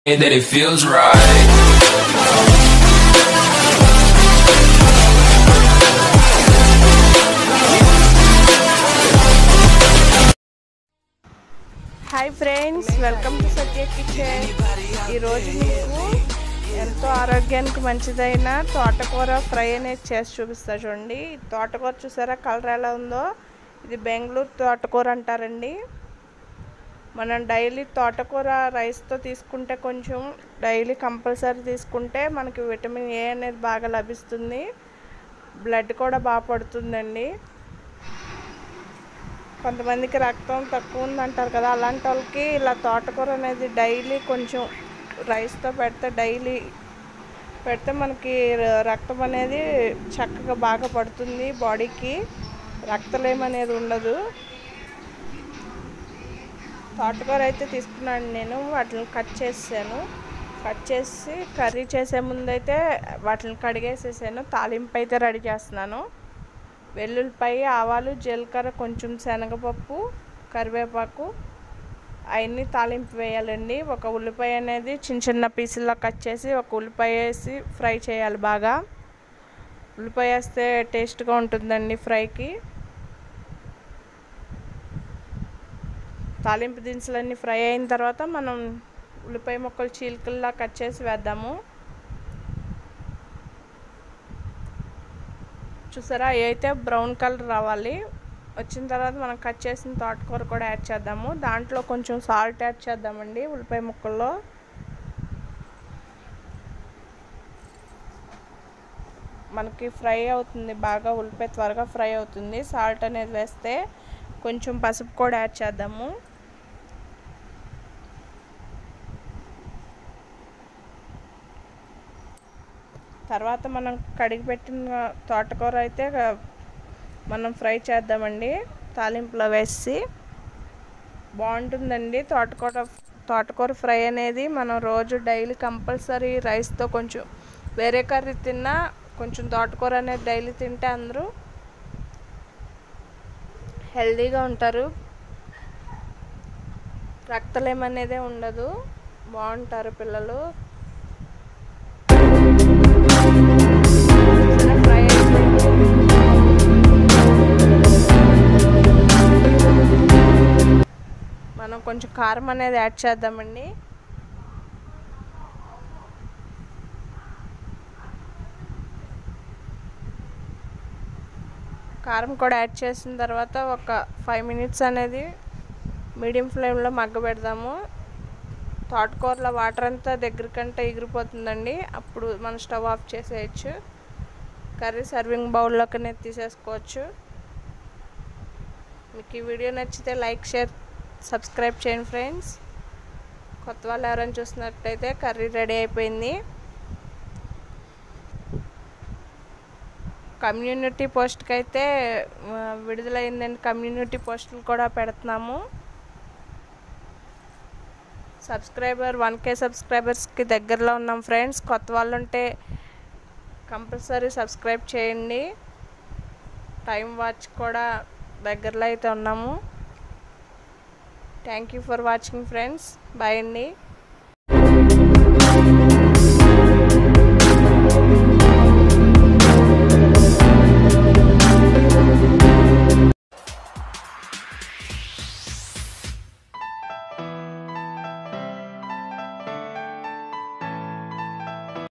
that it feels right. Hi friends welcome to Satya kitchen ఈరోజు మీకు ఎంతో ఆరోగ్యానికి మంచిదైన తోటకూర ఫ్రై అనేది చేసి చూపిస్తా చూడండి ఈ తోటకూర చూసారా కలర్ ఎలా ఉందో ఇది బెంగళూరు తోటకూర అంటారండి మనం డైలీ తోటకూర రైస్తో తీసుకుంటే కొంచెం డైలీ కంపల్సరీ తీసుకుంటే మనకి విటమిన్ ఏ అనేది బాగా లభిస్తుంది బ్లడ్ కూడా బాగా పడుతుందండి కొంతమందికి రక్తం తక్కువ ఉందంటారు కదా అలాంటి వాళ్ళకి ఇలా తోటకూర అనేది డైలీ కొంచెం రైస్తో పెడితే డైలీ పెడితే మనకి ర- రక్తం అనేది చక్కగా బాగా పడుతుంది బాడీకి రక్తలేం అనేది ఉండదు తోటకూర అయితే తీసుకున్నాను నేను వాటిని కట్ చేసాను కట్ చేసి కర్రీ చేసే ముందైతే వాటిని కడిగేసేసాను తాలింపు అయితే రెడీ చేస్తున్నాను వెల్లుల్లిపాయ ఆవాలు జీలకర్ర కొంచెం శనగపప్పు కరివేపాకు అవన్నీ తాలింపు వేయాలండి ఒక ఉల్లిపాయ అనేది చిన్న చిన్న పీసుల్లో కట్ చేసి ఒక ఉల్లిపాయ వేసి ఫ్రై చేయాలి బాగా ఉల్లిపాయ వేస్తే టేస్ట్గా ఉంటుందండి ఫ్రైకి తాలింపు దినుసులన్నీ ఫ్రై అయిన తర్వాత మనం ఉల్లిపాయ ముక్కలు చీలికల్లా కట్ చేసి వేద్దాము చూసారా అవి అయితే బ్రౌన్ కలర్ రావాలి వచ్చిన తర్వాత మనం కట్ చేసిన తోటకూర కూడా యాడ్ చేద్దాము దాంట్లో కొంచెం సాల్ట్ యాడ్ చేద్దామండి ఉల్లిపాయ ముక్కల్లో మనకి ఫ్రై అవుతుంది బాగా ఉల్లిపాయ త్వరగా ఫ్రై అవుతుంది సాల్ట్ అనేది వేస్తే కొంచెం పసుపు కూడా యాడ్ చేద్దాము తర్వాత మనం కడిగి పెట్టిన తోటకూర అయితే మనం ఫ్రై చేద్దామండి తాలింపులో వేసి బాగుంటుందండి తోటకూర తోటకూర ఫ్రై అనేది మనం రోజు డైలీ కంపల్సరీ రైస్తో కొంచెం వేరే కర్రీ తిన్నా కొంచెం తోటకూర అనేది డైలీ తింటే అందరూ హెల్దీగా ఉంటారు రక్తలేం అనేదే ఉండదు బాగుంటారు పిల్లలు చూసారా ఫ్రై అయిపోయింది మనం కొంచెం కారం అనేది యాడ్ చేద్దామండి కారం కూడా యాడ్ చేసిన తర్వాత ఒక ఫైవ్ మినిట్స్ అనేది మీడియం ఫ్లేమ్లో మగ్గబెడదాము తోటకూరలో వాటర్ అంతా దగ్గరికంటే ఎగిరిపోతుందండి అప్పుడు మనం స్టవ్ ఆఫ్ చేసేయచ్చు కర్రీ సర్వింగ్ బౌల్లోకి తీసేసుకోవచ్చు మీకు ఈ వీడియో నచ్చితే లైక్ షేర్ సబ్స్క్రైబ్ చేయండి ఫ్రెండ్స్ కొత్త వాళ్ళు ఎవరైనా చూసినట్టయితే కర్రీ రెడీ అయిపోయింది కమ్యూనిటీ పోస్ట్కి అయితే ఆ, విడుదలైందండి కమ్యూనిటీ పోస్టులు కూడా పెడుతున్నాము సబ్స్క్రైబర్ వన్ కే సబ్స్క్రైబర్స్కి దగ్గరలో ఉన్నాం ఫ్రెండ్స్ కొత్త వాళ్ళు ఉంటే కంపల్సరీ సబ్స్క్రైబ్ చేయండి టైం వాచ్ కూడా దగ్గరలో అయితే ఉన్నాము thank you for watching friends bye అండి